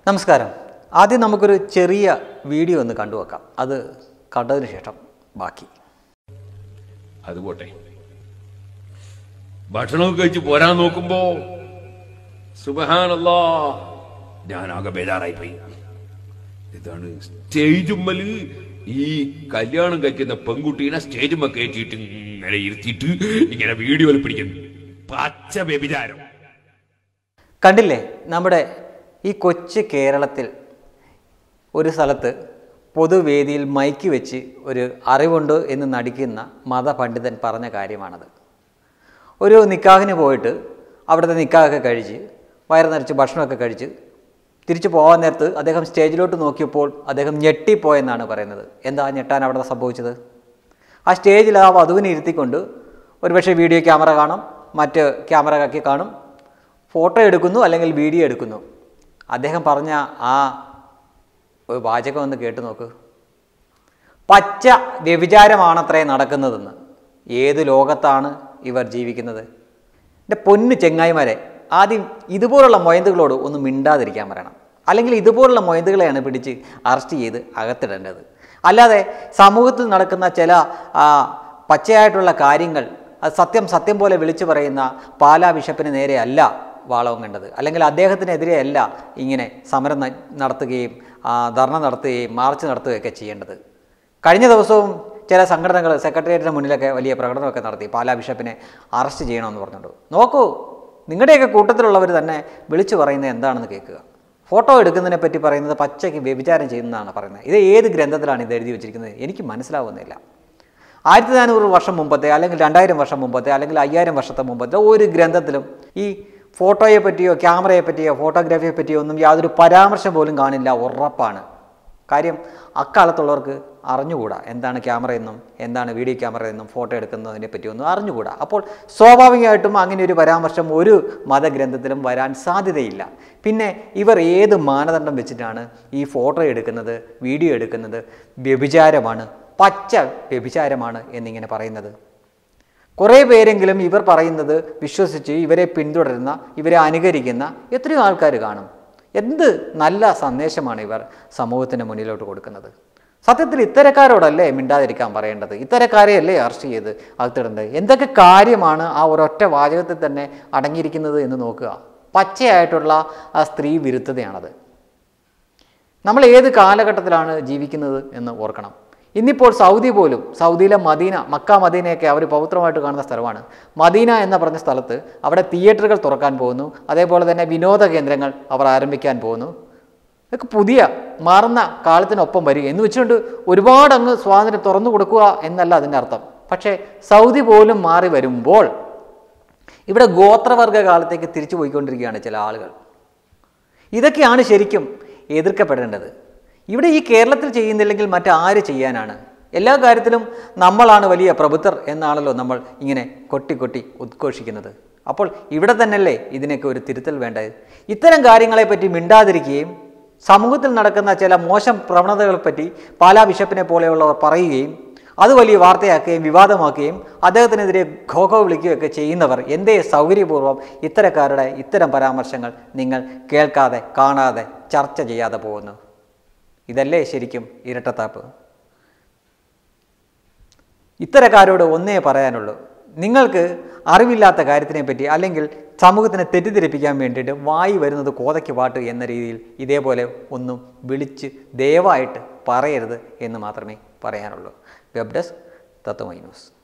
നമസ്കാരം ആദ്യം നമുക്കൊരു ചെറിയ വീഡിയോ ഒന്ന് കണ്ടുവെക്കാം അത് കണ്ടതിന് ശേഷം ബാക്കി അത് പോട്ടെ ഭക്ഷണമൊക്കെ കഴിച്ച് പോരാൻ നോക്കുമ്പോ സുബഹാനല്ലാ ഞാനാകെ ബേജാറായി പോയി ഇതാണ് സ്റ്റേജുമ്മല് ഈ കല്യാണം കഴിക്കുന്ന പെൺകുട്ടീനെ സ്റ്റേജുമ്മ കയറ്റിയിട്ട് ഇങ്ങനെ ഇരുത്തിയിട്ട് ഇങ്ങനെ വീഡിയോയിൽ പിടിക്കുന്നു പച്ച വ്യഭിചാരം കണ്ടില്ലേ നമ്മുടെ ഈ കൊച്ചു കേരളത്തിൽ ഒരു സ്ഥലത്ത് പൊതുവേദിയിൽ മൈക്ക് വെച്ച് ഒരു അറിവുണ്ട് എന്ന് നടിക്കുന്ന മതപണ്ഡിതൻ പറഞ്ഞ കാര്യമാണത് ഒരു നിക്കാഹിന് പോയിട്ട് അവിടുത്തെ നിക്കാഹൊക്കെ കഴിച്ച് വയറ് നിറച്ച് ഭക്ഷണമൊക്കെ കഴിച്ച് തിരിച്ചു പോകാൻ നേരത്ത് അദ്ദേഹം സ്റ്റേജിലോട്ട് നോക്കിയപ്പോൾ അദ്ദേഹം ഞെട്ടിപ്പോയെന്നാണ് പറയുന്നത് എന്താ ഞെട്ടാൻ അവിടെ സംഭവിച്ചത് ആ സ്റ്റേജിൽ ആ വധുവിനെ ഇരുത്തിക്കൊണ്ട് ഒരുപക്ഷെ വീഡിയോ ക്യാമറ കാണും മറ്റ് ക്യാമറ ആക്കി കാണും ഫോട്ടോ എടുക്കുന്നു അല്ലെങ്കിൽ വീഡിയോ എടുക്കുന്നു അദ്ദേഹം പറഞ്ഞ ആ ഒരു വാചകം ഒന്ന് കേട്ട് നോക്ക് പച്ച വ്യഭിചാരമാണത്രേ നടക്കുന്നതെന്ന് ഏത് ലോകത്താണ് ഇവർ ജീവിക്കുന്നത് എൻ്റെ പൊന്നു ചെങ്ങായിമാരെ ആദ്യം ഇതുപോലുള്ള മൊയന്തുകളോട് ഒന്ന് മിണ്ടാതിരിക്കാൻ പറയണം അല്ലെങ്കിൽ ഇതുപോലുള്ള മൊയന്തുകളെയാണ് പിടിച്ച് അറസ്റ്റ് ചെയ്ത് അകത്തിടേണ്ടത് അല്ലാതെ സമൂഹത്തിൽ നടക്കുന്ന ചില ആ, പച്ചയായിട്ടുള്ള കാര്യങ്ങൾ അത് സത്യം സത്യം പോലെ വിളിച്ചു പറയുന്ന പാലാ ബിഷപ്പിന് നേരെ അല്ല വാളവും കണ്ടത് അല്ലെങ്കിൽ അദ്ദേഹത്തിനെതിരെ അല്ല ഇങ്ങനെ സമരം ന- നടത്തുകയും ആ, ധർണ നടത്തുകയും മാർച്ച് നടത്തുകയൊക്കെ ചെയ്യേണ്ടത് കഴിഞ്ഞ ദിവസവും ചില സംഘടനകൾ സെക്രട്ടേറിയറ്റിന് മുന്നിലൊക്കെ വലിയ പ്രകടനമൊക്കെ നടത്തി പാലാ ബിഷപ്പിനെ അറസ്റ്റ് ചെയ്യണമെന്ന് പറഞ്ഞിട്ടുണ്ട് നോക്കൂ നിങ്ങളുടെയൊക്കെ കൂട്ടത്തിലുള്ളവർ തന്നെ വിളിച്ചു പറയുന്നത് എന്താണെന്ന് കേൾക്കുക ഫോട്ടോ എടുക്കുന്നതിനെ പറ്റി പറയുന്നത് പച്ചയ്ക്ക് വ്യഭിചാരം ചെയ്യുന്നതാണ് പറയുന്നത് ഇത് ഏത് ഗ്രന്ഥത്തിലാണ് ഇത് എഴുതി വെച്ചിരിക്കുന്നത് എനിക്ക് മനസ്സിലാവുന്നില്ല ആയിരത്തി നാനൂറ് വർഷം മുമ്പത്തെ അല്ലെങ്കിൽ രണ്ടായിരം വർഷം മുമ്പത്തെ അല്ലെങ്കിൽ അയ്യായിരം വർഷത്തെ മുമ്പത്തെ ഒരു ഗ്രന്ഥത്തിലും ഈ ഫോട്ടോയെ പറ്റിയോ ക്യാമറയെ പറ്റിയോ ഫോട്ടോഗ്രാഫിയെ പറ്റിയോ ഒന്നും യാതൊരു പരാമർശം പോലും കാണില്ല ഉറപ്പാണ് കാര്യം അക്കാലത്തുള്ളവർക്ക് അറിഞ്ഞുകൂടാ എന്താണ് ക്യാമറ എന്നും എന്താണ് വീഡിയോ ക്യാമറ എന്നും ഫോട്ടോ എടുക്കുന്നതിനെ പറ്റിയൊന്നും അറിഞ്ഞുകൂടാ അപ്പോൾ സ്വാഭാവികമായിട്ടും അങ്ങനെ ഒരു പരാമർശം ഒരു മതഗ്രന്ഥത്തിലും വരാൻ സാധ്യതയില്ല പിന്നെ ഇവർ ഏത് മാനദണ്ഡം വെച്ചിട്ടാണ് ഈ ഫോട്ടോ എടുക്കുന്നത് വീഡിയോ എടുക്കുന്നത് വ്യഭിചാരമാണ് പച്ച വ്യഭിചാരമാണ് എന്നിങ്ങനെ പറയുന്നത് കുറേ പേരെങ്കിലും ഇവർ പറയുന്നത് വിശ്വസിച്ച് ഇവരെ പിന്തുടരുന്ന ഇവരെ അനുകരിക്കുന്ന എത്രയോ ആൾക്കാർ കാണും എന്ത് നല്ല സന്ദേശമാണ് ഇവർ സമൂഹത്തിന് മുന്നിലോട്ട് കൊടുക്കുന്നത് സത്യത്തിൽ ഇത്തരക്കാരോടല്ലേ മിണ്ടാതിരിക്കാൻ പറയേണ്ടത് ഇത്തരക്കാരെയല്ലേ അറസ്റ്റ് ചെയ്ത് അകത്തിടേണ്ടത് എന്തൊക്കെ കാര്യമാണ് ആ ഒരൊറ്റ വാചകത്തിൽ തന്നെ അടങ്ങിയിരിക്കുന്നത് എന്ന് നോക്കുക പച്ചയായിട്ടുള്ള ആ സ്ത്രീ വിരുദ്ധതയാണത് നമ്മൾ ഏത് കാലഘട്ടത്തിലാണ് ജീവിക്കുന്നത് എന്ന് ഓർക്കണം ഇന്നിപ്പോൾ സൗദി പോലും സൗദിയിലെ മദീന മക്ക മദീനയൊക്കെ അവർ പവിത്രമായിട്ട് കാണുന്ന സ്ഥലമാണ് മദീന എന്ന പറഞ്ഞ സ്ഥലത്ത് അവിടെ തിയേറ്ററുകൾ തുറക്കാൻ പോകുന്നു അതേപോലെ തന്നെ വിനോദ കേന്ദ്രങ്ങൾ അവർ ആരംഭിക്കാൻ പോകുന്നു ഇതൊക്കെ പുതിയ മാറുന്ന കാലത്തിനൊപ്പം വരിക എന്ന് വെച്ചുകൊണ്ട് ഒരുപാട് അങ്ങ് സ്വാതന്ത്ര്യം തുറന്നു കൊടുക്കുക എന്നല്ല അതിൻ്റെ അർത്ഥം പക്ഷേ സൗദി പോലും മാറി വരുമ്പോൾ ഇവിടെ ഗോത്രവർഗ കാലത്തേക്ക് തിരിച്ചു പോയിക്കൊണ്ടിരിക്കുകയാണ് ചില ആളുകൾ ഇതൊക്കെയാണ് ശരിക്കും എതിർക്കപ്പെടേണ്ടത് ഇവിടെ ഈ കേരളത്തിൽ ചെയ്യുന്നില്ലെങ്കിൽ മറ്റാര് ചെയ്യാനാണ് എല്ലാ കാര്യത്തിലും നമ്മളാണ് വലിയ പ്രബുദ്ധർ എന്നാണല്ലോ നമ്മൾ ഇങ്ങനെ കൊട്ടി കൊട്ടി ഉദ്ഘോഷിക്കുന്നത് അപ്പോൾ ഇവിടെ തന്നെയല്ലേ ഇതിനൊക്കെ ഒരു തിരുത്തൽ വേണ്ടത് ഇത്തരം കാര്യങ്ങളെപ്പറ്റി മിണ്ടാതിരിക്കുകയും സമൂഹത്തിൽ നടക്കുന്ന ചില മോശം പ്രവണതകളെപ്പറ്റി പാലാ ബിഷപ്പിനെ പോലെയുള്ളവർ പറയുകയും അത് വലിയ വാർത്തയാക്കുകയും വിവാദമാക്കുകയും അദ്ദേഹത്തിനെതിരെ ഘോഘോ വിളിക്കുകയൊക്കെ ചെയ്യുന്നവർ എന്തേ സൗകര്യപൂർവ്വം ഇത്തരക്കാരുടെ ഇത്തരം പരാമർശങ്ങൾ നിങ്ങൾ കേൾക്കാതെ കാണാതെ ചർച്ച ചെയ്യാതെ പോകുന്നു ഇതല്ലേ ശരിക്കും ഇരട്ടത്താപ്പ് ഇത്തരക്കാരോട് ഒന്നേ പറയാനുള്ളൂ നിങ്ങൾക്ക് അറിവില്ലാത്ത കാര്യത്തിനെ പറ്റി അല്ലെങ്കിൽ സമൂഹത്തിനെ തെറ്റിദ്ധരിപ്പിക്കാൻ വേണ്ടിയിട്ട് വായി വരുന്നത് കോതയ്ക്ക് പാട്ട് എന്ന രീതിയിൽ ഇതേപോലെ ഒന്നും വിളിച്ച് ദയവായിട്ട് പറയരുത് എന്ന് മാത്രമേ പറയാനുള്ളൂ വെബ് ഡെസ്ക് തത്വമൈ ന്യൂസ്